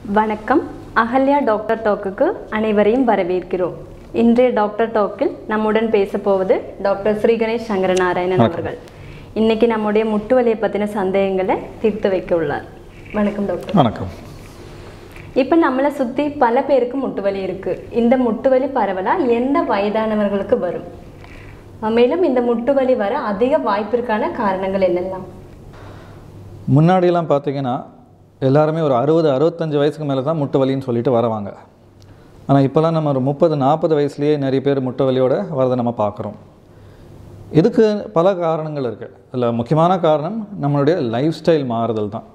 வணக்கம் அகல்யா டாக்டர் டாக்குக்கு அனைவரையும் வரவேற்கிறோம் இன்றைய டாக்டர் டாக்கில் நம்முடன் பேச போவது டாக்டர் ஸ்ரீ கணேஷ் சங்கரநாராயணன் அவர்கள் இன்னைக்கு நம்முடைய முட்டு வலியை பற்றின சந்தேகங்களை தீர்த்து வைக்க உள்ளார் வணக்கம் டாக்டர் வணக்கம் இப்போ நம்மளை சுற்றி பல பேருக்கு முட்டு வலி இருக்கு இந்த முட்டு வலி பரவலாக எந்த வயதானவர்களுக்கு வரும் மேலும் இந்த முட்டு வலி வர அதிக வாய்ப்பிற்கான காரணங்கள் என்னெல்லாம் முன்னாடியெல்லாம் பார்த்தீங்கன்னா எல்லாருமே ஒரு அறுபது அறுபத்தஞ்சு வயசுக்கு மேலே தான் முட்டு வலின்னு சொல்லிட்டு வரவாங்க ஆனால் இப்போல்லாம் நம்ம ஒரு முப்பது நாற்பது வயசுலேயே நிறைய பேர் முட்டு வலியோட வரதை நம்ம பார்க்குறோம் இதுக்கு பல காரணங்கள் இருக்குது அதில் முக்கியமான காரணம் நம்மளுடைய லைஃப் ஸ்டைல் மாறுதல் தான்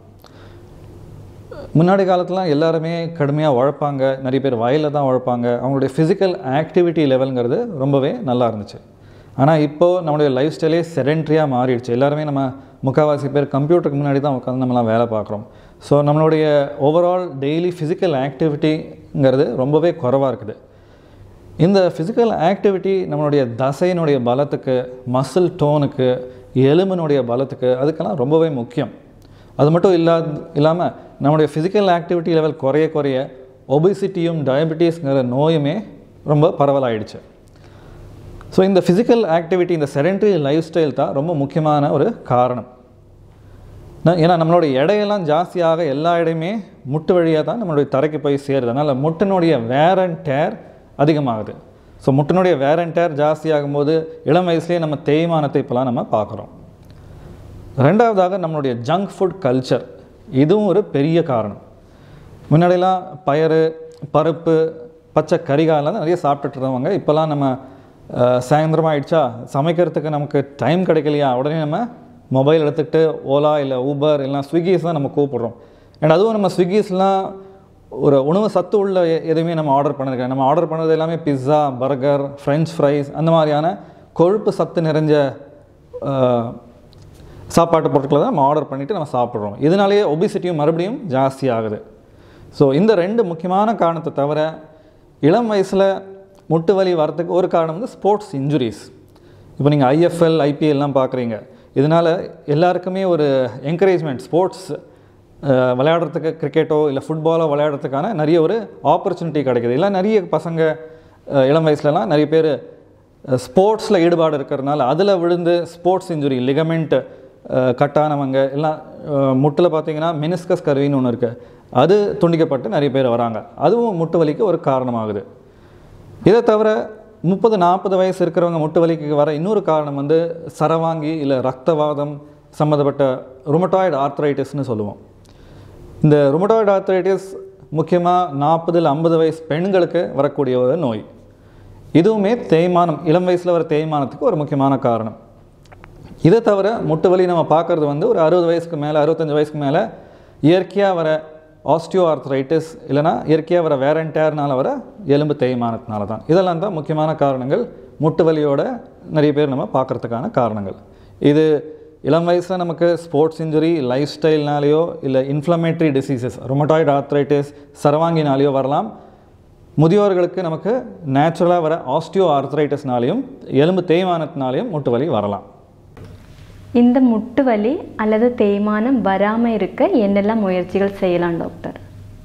முன்னாடி காலத்துலாம் எல்லாருமே கடுமையாக உழைப்பாங்க நிறைய பேர் வயலில் தான் உழைப்பாங்க அவங்களுடைய ஃபிசிக்கல் ஆக்டிவிட்டி லெவலுங்கிறது ரொம்பவே நல்லா இருந்துச்சு ஆனால் இப்போது நம்மளுடைய லைஃப் ஸ்டைலே செடென்ட்ரியாக மாறிடுச்சு எல்லாருமே நம்ம முக்கால்வாசி பேர் கம்ப்யூட்டருக்கு முன்னாடி தான் உட்காந்து நம்மலாம் வேலை பார்க்குறோம் ஸோ நம்மளுடைய ஓவரால் டெய்லி ஃபிசிக்கல் ஆக்டிவிட்டிங்கிறது ரொம்பவே குறைவாக இருக்குது இந்த ஃபிசிக்கல் ஆக்டிவிட்டி நம்மளுடைய தசையினுடைய பலத்துக்கு மசில் டோனுக்கு எலும்பினுடைய பலத்துக்கு அதுக்கெல்லாம் ரொம்பவே முக்கியம் அது மட்டும் இல்லாத இல்லாமல் நம்முடைய ஃபிசிக்கல் ஆக்டிவிட்டி லெவல் குறைய குறைய ஒபிசிட்டியும் டயபெட்டிஸ்ங்கிற நோயுமே ரொம்ப பரவலாயிடுச்சு ஸோ இந்த ஃபிசிக்கல் ஆக்டிவிட்டி இந்த செடென்ட்ரி லைஃப் ஸ்டைல் தான் ரொம்ப முக்கியமான ஒரு காரணம் ந- ஏன்னா நம்மளோட எடையெல்லாம் ஜாஸ்தியாக எல்லா இடையுமே முட்டு வழியாக தான் நம்மளுடைய தரைக்கு போய் சேருது அதனால் முட்டினுடைய வேர் அண்ட் டேர் அதிகமாகுது ஸோ முட்டினுடைய வேர் அண்ட் டேர் ஜாஸ்தியாகும் போது இளம் வயசுலேயே நம்ம தேய்மானத்தை இப்போலாம் நம்ம பார்க்குறோம் ரெண்டாவதாக நம்மளுடைய ஜங்க் ஃபுட் கல்ச்சர் இதுவும் ஒரு பெரிய காரணம் முன்னாடியெல்லாம் பயறு பருப்பு பச்சை கறிகாலாம் நிறைய சாப்பிட்டுட்டு இருந்தவங்க இப்போல்லாம் நம்ம அஹ், சாயந்தரம் ஆயிடுச்சா சமைக்கிறதுக்கு நமக்கு டைம் கிடைக்கலையா உடனே நம்ம மொபைல் எடுத்துக்கிட்டு ஓலா இல்லை ஊபர் இல்லைனா ஸ்விக்கிஸ் தான் நம்ம கூப்பிடுறோம் அண்ட் அதுவும் நம்ம ஸ்விக்கிஸ்லாம் ஒரு உணவு சத்து உள்ள எ- எதுவுமே நம்ம ஆர்டர் பண்ணதுக்கு நம்ம ஆர்டர் பண்ணது எல்லாமே பிஸ்ஸா பர்கர் ஃப்ரெஞ்ச் ஃப்ரைஸ் அந்த மாதிரியான கொழுப்பு சத்து நிறைஞ்ச அஹ், சாப்பாட்டு பொருட்களை தான் நம்ம ஆர்டர் பண்ணிவிட்டு நம்ம சாப்பிட்றோம் இதனாலேயே ஒபிசிட்டியும் மறுபடியும் ஜாஸ்தி ஆகுது ஸோ இந்த ரெண்டு முக்கியமான காரணத்தை தவிர இளம் வயசில் முட்டு வலி வரத்துக்கு ஒரு காரணம் வந்து ஸ்போர்ட்ஸ் இன்ஜுரிஸ் இப்போ நீங்கள் ஐஎஃப்எல் ஐபிஎல்லாம் பார்க்குறீங்க இதனால் எல்லாருக்குமே ஒரு என்கரேஜ்மெண்ட் ஸ்போர்ட்ஸ் விளையாடுறதுக்கு கிரிக்கெட்டோ இல்லை ஃபுட்பாலோ விளையாடுறதுக்கான நிறைய ஒரு ஆப்பர்ச்சுனிட்டி கிடைக்குது இல்லை நிறைய பசங்க அஹ், இளம் வயசுலலாம் நிறைய பேர் ஸ்போர்ட்ஸில் ஈடுபாடு இருக்கிறதுனால அதில் விழுந்து ஸ்போர்ட்ஸ் இன்ஜுரி லிகமெண்ட் கட்டானவங்க எல்லாம் முட்டில் பார்த்தீங்கன்னா மெனிஸ்கஸ் கருவின்னு ஒன்று இருக்குது அது துண்டிக்கப்பட்டு நிறைய பேர் வராங்க அதுவும் முட்டு வலிக்கு ஒரு காரணமாகுது இதை தவிர முப்பது நாற்பது வயசு இருக்கிறவங்க முட்டு வலிக்கு வர இன்னொரு காரணம் வந்து சரவாங்கி இல்லை ரக்தவாதம் சம்மந்தப்பட்ட ருமட்டாய்டு ஆர்த்ரைட்டிஸ்னு சொல்லுவோம் இந்த ருமட்டாய்டு ஆர்த்ரைட்டிஸ் முக்கியமாக நாற்பது இல்லை ஐம்பது வயசு பெண்களுக்கு வரக்கூடிய ஒரு நோய் இதுவுமே தேய்மானம் இளம் வயசில் வர தேய்மானத்துக்கு ஒரு முக்கியமான காரணம் இதை தவிர முட்டு வலி நம்ம பார்க்குறது வந்து ஒரு அறுபது வயசுக்கு மேலே அறுபத்தஞ்சு வயசுக்கு மேலே இயற்கையாக வர ஆஸ்டியோ ஆர்த்ரைட்டிஸ் இல்லைனா இயற்கையாக வர வேர் அண்ட் டேர்னால வர எலும்பு தேய்மானத்தினால தான் இதெல்லாம் தான் முக்கியமான காரணங்கள் முட்டு வலியோட நிறைய பேர் நம்ம பார்க்குறதுக்கான காரணங்கள் இது இளம் வயசில் நமக்கு ஸ்போர்ட்ஸ் இன்ஜுரி லைஃப் ஸ்டைல்னாலேயோ இல்லை இன்ஃப்ளமேட்டரி டிசீசஸ் ரொமட்டாய்டு ஆர்த்ரைட்டிஸ் சரவாங்கினாலேயோ வரலாம் முதியோர்களுக்கு நமக்கு நேச்சுரலாக வர ஆஸ்டியோ ஆர்த்ரைட்டிஸ்னாலையும் எலும்பு தேய்மானத்தினாலையும் முட்டு வலி வரலாம் இந்த முட்டு வலி அல்லது தேய்மானம் வராமல் இருக்க என்னெல்லாம் முயற்சிகள் செய்யலாம் டாக்டர்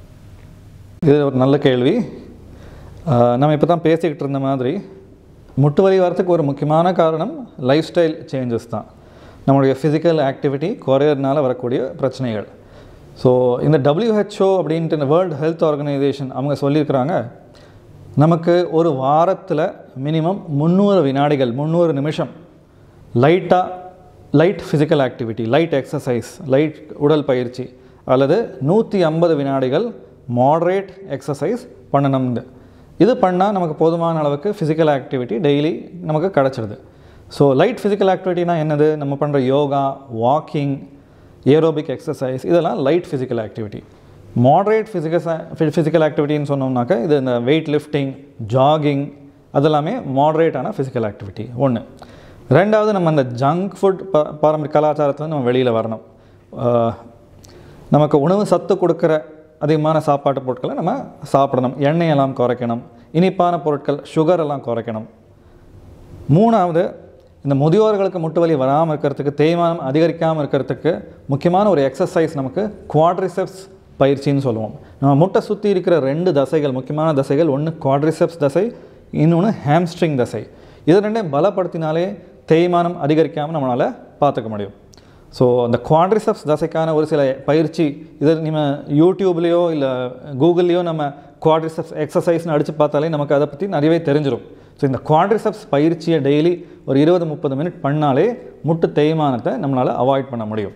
இது ஒரு நல்ல கேள்வி ஆஹ் நம்ம இப்போ தான் பேசிக்கிட்டு இருந்த மாதிரி முட்டு வலி வரத்துக்கு ஒரு முக்கியமான காரணம் லைஃப் ஸ்டைல் சேஞ்சஸ் தான் நம்மளுடைய ஃபிசிக்கல் ஆக்டிவிட்டி குறையறதுனால வரக்கூடிய பிரச்சனைகள் ஸோ இந்த WHO அப்படின்ட்டு இந்த வேர்ல்டு ஹெல்த் ஆர்கனைசேஷன் அவங்க சொல்லியிருக்கிறாங்க நமக்கு ஒரு வாரத்தில் மினிமம் முந்நூறு வினாடிகள் முந்நூறு நிமிஷம் லைட்டாக light physical activity light exercise light உடல் பயிற்சி அல்லது நூற்றி ஐம்பது வினாடிகள் மாடரேட் எக்ஸசைஸ் பண்ணணும்னு இது பண்ணால் நமக்கு போதுமான அளவுக்கு ஃபிசிக்கல் ஆக்டிவிட்டி டெய்லி நமக்கு கிடச்சிடுது ஸோ லைட் ஃபிசிக்கல் ஆக்டிவிட்டினா என்னது நம்ம பண்ணுற யோகா வாக்கிங் ஏரோபிக் எக்ஸசைஸ் இதெல்லாம் light physical activity moderate physical physical ஆக்டிவிட்டின்னு சொன்னோம்னாக்கா இது இந்த வெயிட் லிஃப்டிங் ஜாகிங் அதெல்லாமே மாடரேட்டான ஃபிசிக்கல் ஆக்டிவிட்டி ஒன்று ரெண்டாவது நம்ம அந்த ஜங்க் ஃபுட் ப பாரம்பரிய கலாச்சாரத்தில் நம்ம வெளியில் வரணும் ஆஹ் நமக்கு உணவு சத்து கொடுக்குற அதிகமான சாப்பாட்டு பொருட்களை நம்ம சாப்பிடணும் எண்ணெயெல்லாம் குறைக்கணும் இனிப்பான பொருட்கள் சுகர் எல்லாம் குறைக்கணும் மூணாவது இந்த முதியோர்களுக்கு முட்டு வலி வராமல் இருக்கிறதுக்கு தேய்மானம் அதிகரிக்காமல் இருக்கிறதுக்கு முக்கியமான ஒரு எக்ஸசைஸ் நமக்கு குவாட்ரிசெப்ஸ் பயிற்சின்னு சொல்லுவோம் நம்ம முட்டை சுற்றி இருக்கிற ரெண்டு தசைகள் முக்கியமான தசைகள் ஒன்று குவாட்ரிசெப்ஸ் தசை இன்னொன்று ஹேம்ஸ்ட்ரிங் தசை இது ரெண்டையும் பலப்படுத்தினாலே தேய்மானம் அதிகரிக்காமல் நம்மளால் பார்த்துக்க முடியும் ஸோ அந்த குவாட்ரிசெப்ஸ் தசைக்கான ஒரு சில பயிற்சி இதை நம்ம யூடியூப்லேயோ இல்லை கூகுள்லேயோ நம்ம குவாட்ரிசெப்ஸ் எக்ஸசைஸ்னு அடித்து பார்த்தாலே நமக்கு அதை பற்றி நிறையவே தெரிஞ்சிடும் ஸோ இந்த குவாட்ரிசெப்ஸ் பயிற்சியை டெய்லி ஒரு இருபது முப்பது மினிட் பண்ணாலே முட்டு தேய்மானத்தை நம்மளால் அவாய்ட் பண்ண முடியும்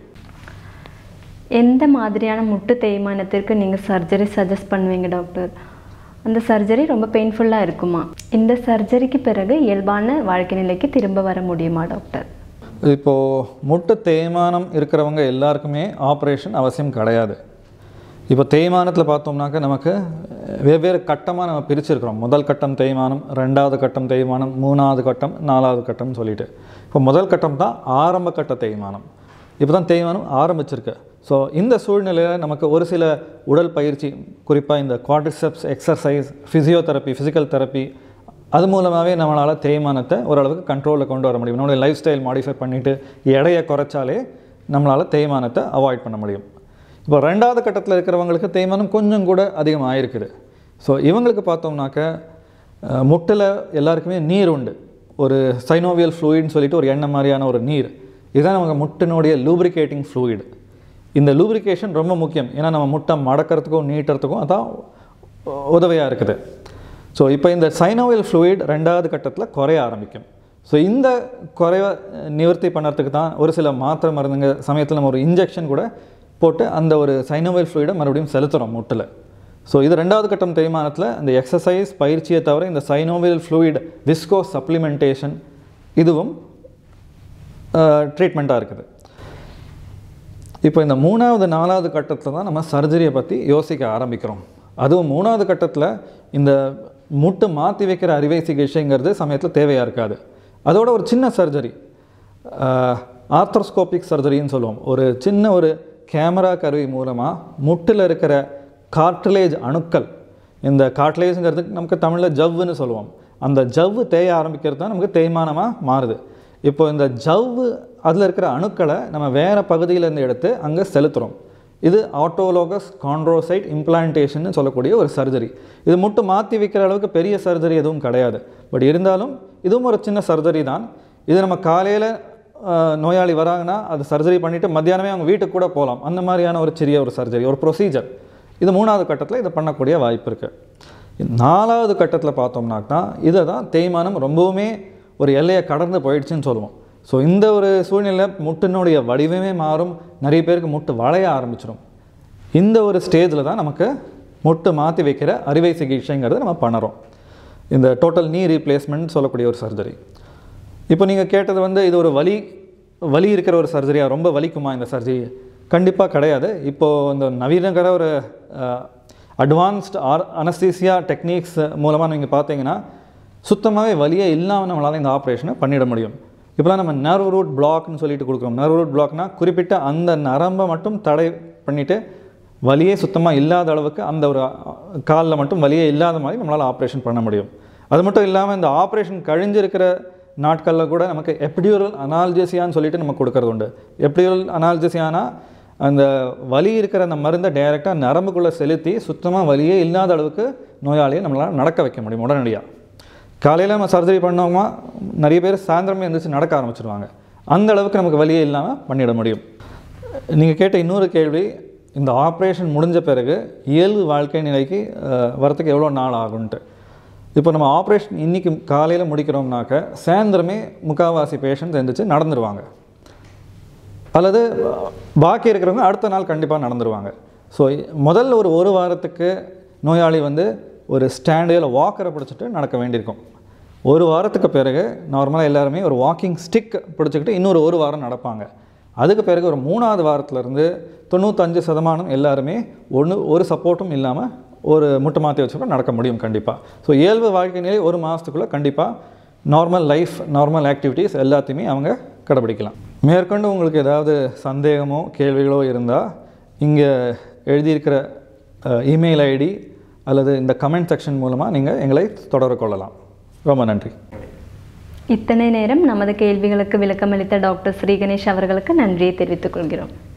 எந்த மாதிரியான முட்டு தேய்மானத்திற்கு நீங்கள் சர்ஜரி சஜஸ்ட் பண்ணுவீங்க டாக்டர் அந்த சர்ஜரி ரொம்ப பெயின்ஃபுல்லாக இருக்குமா இந்த சர்ஜரிக்கு பிறகு இயல்பான வாழ்க்கை நிலைக்கு திரும்ப வர முடியுமா டாக்டர் இப்போது முட்டு தேய்மானம் இருக்கிறவங்க எல்லாருக்குமே ஆப்ரேஷன் அவசியம் கிடையாது இப்போ தேய்மானத்தில் பார்த்தோம்னாக்க நமக்கு வெவ்வேறு கட்டமாக நம்ம பிரிச்சிருக்கிறோம் முதல் கட்டம் தேய்மானம் ரெண்டாவது கட்டம் தேய்மானம் மூணாவது கட்டம் நாலாவது கட்டம்னு சொல்லிட்டு இப்போ முதல் கட்டம் தான் ஆரம்ப கட்ட தேய்மானம் இப்போ தான் தேய்மானம் ஆரம்பிச்சிருக்கு ஸோ இந்த சூழ்நிலையில் நமக்கு ஒரு சில உடல் பயிற்சி குறிப்பாக இந்த quadriceps exercise physiotherapy physical therapy அது மூலமாகவே நம்மளால் தேய்மானத்தை ஓரளவுக்கு கண்ட்ரோலில் கொண்டு வர முடியும் நம்மளுடைய லைஃப் ஸ்டைல் மாடிஃபை பண்ணிவிட்டு எடையை குறைச்சாலே நம்மளால் தேய்மானத்தை அவாய்ட் பண்ண முடியும் இப்போ ரெண்டாவது கட்டத்தில் இருக்கிறவங்களுக்கு தேய்மானம் கொஞ்சம் கூட அதிகமாக இருக்குது ஸோ இவங்களுக்கு பார்த்தோம்னாக்க அஹ், முட்டில் எல்லாருக்குமே நீர் உண்டு ஒரு சைனோவியல் ஃப்ளூயிட்னு சொல்லிட்டு ஒரு எண்ணெய் மாதிரியான ஒரு நீர் இதுதான் நமக்கு முட்டினுடைய லூப்ரிகேட்டிங் ஃப்ளூயிட் இந்த லூப்ரிகேஷன் ரொம்ப முக்கியம் ஏன்னா நம்ம முட்டை மடக்கிறதுக்கும் நீட்டுறதுக்கும் அதான் உதவியாக இருக்குது ஸோ இப்போ இந்த சைனோவியல் ஃப்ளூயிட் ரெண்டாவது கட்டத்தில் குறைய ஆரம்பிக்கும் ஸோ இந்த குறைவை நிவர்த்தி பண்ணுறதுக்கு தான் ஒரு சில மாத்திரை மருந்துங்க சமயத்தில் நம்ம ஒரு இன்ஜெக்ஷன் கூட போட்டு அந்த ஒரு சைனோவியல் ஃப்ளூயிடை மறுபடியும் செலுத்துகிறோம் முட்டில் ஸோ இது ரெண்டாவது கட்டம் தேய்மானத்தில் இந்த எக்ஸசைஸ் பயிற்சியை தவிர இந்த சைனோவியல் ஃப்ளூயிட் விஸ்கோ சப்ளிமெண்டேஷன் இதுவும் ட்ரீட்மெண்ட்டாக இருக்குது இப்போ இந்த மூணாவது நாலாவது கட்டத்தில் தான் நம்ம சர்ஜரியை பற்றி யோசிக்க ஆரம்பிக்கிறோம் அதுவும் மூணாவது கட்டத்தில் இந்த முட்டு மாற்றி வைக்கிற அறுவை சிகிச்சைங்கிறது சமயத்தில் தேவையாக இருக்காது அதோட ஒரு சின்ன சர்ஜரி ஆர்த்ரோஸ்கோபிக் சர்ஜரின்னு சொல்லுவோம் ஒரு சின்ன ஒரு கேமரா கருவி மூலமாக முட்டில் இருக்கிற கார்ட்லேஜ் அணுக்கள் இந்த கார்ட்லேஜுங்கிறதுக்கு நமக்கு தமிழில் ஜவ்வுன்னு சொல்லுவோம் அந்த ஜவ்வு தேய ஆரம்பிக்கிறது தான் நமக்கு தேய்மானமாக மாறுது இப்போ இந்த ஜவ்வு அதில் இருக்கிற அணுக்களை நம்ம வேறு பகுதியிலேருந்து எடுத்து அங்கே செலுத்துகிறோம் இது ஆட்டோலோகஸ் கான்ட்ரோசைட் இம்ப்ளான்டேஷன் சொல்லக்கூடிய ஒரு சர்ஜரி இது மட்டும் மாற்றி வைக்கிற அளவுக்கு பெரிய சர்ஜரி எதுவும் கிடையாது பட் இருந்தாலும் இதுவும் ஒரு சின்ன சர்ஜரி தான் இது நம்ம காலையில் நோயாளி வராங்கன்னா அது சர்ஜரி பண்ணிவிட்டு மத்தியானமே அவங்க வீட்டுக்கு கூட போகலாம் அந்த மாதிரியான ஒரு சிறிய ஒரு சர்ஜரி ஒரு ப்ரொசீஜர் இது மூணாவது கட்டத்தில் இதை பண்ணக்கூடிய வாய்ப்பு இருக்குது நாலாவது கட்டத்தில் பார்த்தோம்னாக்கா இதை தான் தேய்மானம் ரொம்பவுமே ஒரு எல்லையை கடந்து போயிடுச்சுன்னு சொல்லுவோம் ஸோ இந்த ஒரு சூழ்நிலை முட்டினுடைய வடிவமே மாறும் நிறைய பேருக்கு முட்டு வளைய ஆரம்பிச்சிடும் இந்த ஒரு ஸ்டேஜில் தான் நமக்கு முட்டு மாற்றி வைக்கிற அறுவை சிகிச்சைங்கிறத நம்ம பண்ணுறோம் இந்த டோட்டல் நீ ரீப்ளேஸ்மெண்ட் சொல்லக்கூடிய ஒரு சர்ஜரி இப்போ நீங்கள் கேட்டது வந்து இது ஒரு வலி வலி இருக்கிற ஒரு சர்ஜரியா ரொம்ப வலிக்குமா இந்த சர்ஜரி கண்டிப்பாக கிடையாது இப்போது இந்த நவீனகர ஒரு அட்வான்ஸ்டு ஆர் அனஸ்தீசியா டெக்னிக்ஸ் மூலமாக நீங்கள் பார்த்தீங்கன்னா சுத்தமாகவே வலியே இல்லாமல் நம்மளால் இந்த ஆப்ரேஷனை பண்ணிட முடியும் இப்போலாம் நம்ம நர்வ் ரூட் பிளாக்னு சொல்லிட்டு கொடுக்குறோம் நர்வ் ரூட் பிளாக்னா குறிப்பிட்ட அந்த நரம்பை மட்டும் தடை பண்ணிவிட்டு வலியே சுத்தமாக இல்லாத அளவுக்கு அந்த ஒரு காலில் மட்டும் வலியே இல்லாத மாதிரி நம்மளால் ஆப்ரேஷன் பண்ண முடியும் அது மட்டும் இல்லாமல் இந்த ஆப்ரேஷன் கழிஞ்சிருக்கிற நாட்களில் கூட நமக்கு எப்டியூரல் அனால்ஜெசியான்னு சொல்லிட்டு நம்ம கொடுக்கறது உண்டு எப்டியூரல் அனால்ஜெசியானா அந்த வலி இருக்கிற அந்த மருந்தை டைரெக்டாக நரம்புக்குள்ளே செலுத்தி சுத்தமாக வலியே இல்லாத அளவுக்கு நோயாளியை நம்மளால் நடக்க வைக்க முடியும் உடனடியாக காலையில் நம்ம சர்ஜரி பண்ணோமா நிறைய பேர் சாயந்தரமே எழுந்திரிச்சு நடக்க ஆரம்பிச்சிருவாங்க அந்த அளவுக்கு நமக்கு வலியே இல்லாமல் பண்ணிட முடியும் நீங்கள் கேட்ட இன்னொரு கேள்வி இந்த ஆப்ரேஷன் முடிஞ்ச பிறகு இயல்பு வாழ்க்கை நிலைக்கு அஹ், வரத்துக்கு எவ்வளோ நாள் ஆகுன்ட்டு இப்போ நம்ம ஆப்ரேஷன் இன்றைக்கி காலையில் முடிக்கிறோம்னாக்க சாயந்தரமே முக்கால்வாசி பேஷண்ட் எழுந்திரிச்சு நடந்துருவாங்க அல்லது பாக்கி இருக்கிறவங்க அடுத்த நாள் கண்டிப்பாக நடந்துருவாங்க ஸோ முதல்ல ஒரு ஒரு வாரத்துக்கு நோயாளி வந்து ஒரு ஸ்டாண்டில் வாக்கரை பிடிச்சிட்டு நடக்க வேண்டியிருக்கும் ஒரு வாரத்துக்கு பிறகு நார்மலாக எல்லாருமே ஒரு வாக்கிங் ஸ்டிக் பிடிச்சிக்கிட்டு இன்னொரு ஒரு வாரம் நடப்பாங்க அதுக்கு பிறகு ஒரு மூணாவது வாரத்துலேருந்து தொண்ணூத்தஞ்சு சதமானம் எல்லாருமே ஒன்று ஒரு சப்போர்ட்டும் இல்லாமல் ஒரு முட்டை மாற்றி வச்சுக்கூட நடக்க முடியும் கண்டிப்பாக ஸோ இயல்பு வாழ்க்கை நிலை ஒரு மாதத்துக்குள்ளே கண்டிப்பாக நார்மல் லைஃப் நார்மல் ஆக்டிவிட்டீஸ் எல்லாத்தையுமே அவங்க கடைபிடிக்கலாம் மேற்கொண்டு உங்களுக்கு ஏதாவது சந்தேகமோ கேள்விகளோ இருந்தால் இங்கே எழுதியிருக்கிற இமெயில் ஐடி அல்லது இந்த கமெண்ட் செக்ஷன் மூலமாக நீங்கள் எங்களை தொடர்பு கொள்ளலாம் ரொம்ப நன்றி இத்தனை நேரம் நமது கேள்விகளுக்கு விளக்கமளித்த டாக்டர் ஸ்ரீ கணேஷ் அவர்களுக்கு நன்றியை தெரிவித்துக் கொள்கிறோம்